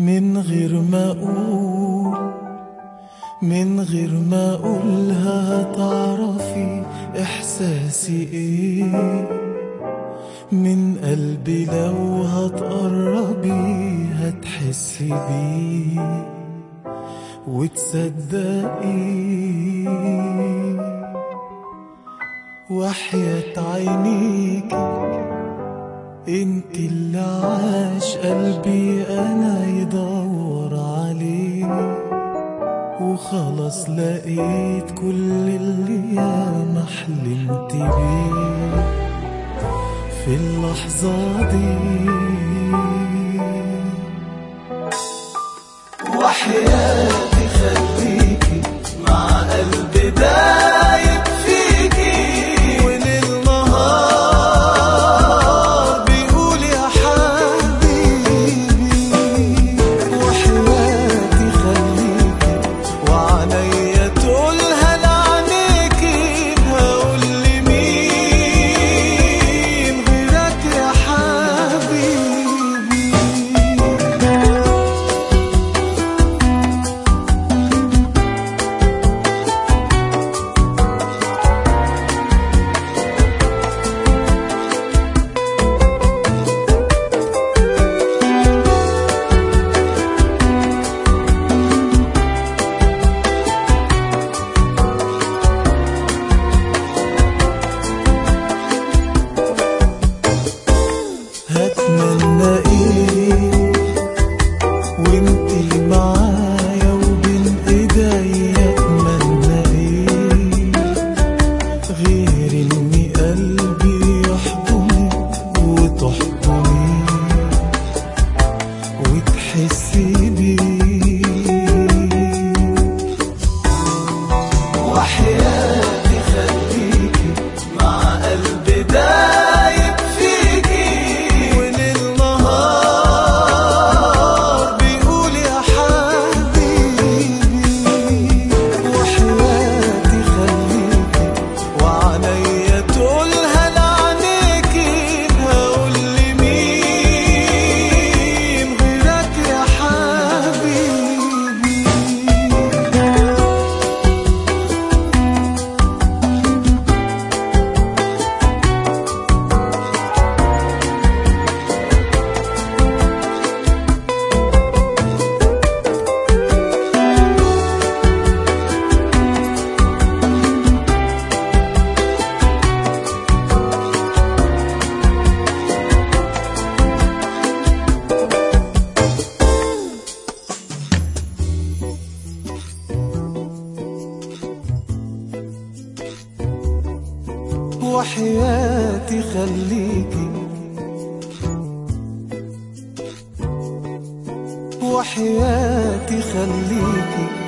من غير ما اقول من غير ما اقولها هتعرفي احساسي ايه من قلبي لو هتقربي هتحسي بيه وتصدقي وحياة عينيكي انت اللي عاش قلبي انا يدور عليه وخلاص لقيت كل اللي ياما حلمت بيه في اللحظة دي وحياتي خليكي مع قلبي دايب فيكي وليل نهار بيقول يا حبيبي وحياتي خليكي وعليا تقولها لعينيكي هقول لمين غيرك يا حبيبي هتمنى ايه وانتي معايا وبين ايديا اتمنى ايه غير اني قلبي يحضنك وتحضني وتحسي بيه وحياتي خليكي مع قلبي دايب فيكي وليل نهار بيقول يا حبيبي وحياتي خليكي وعليا تقولها لعينيكي هقول لمين غيرك يا حبيبي وحياتي خليكي وحياتي خليكي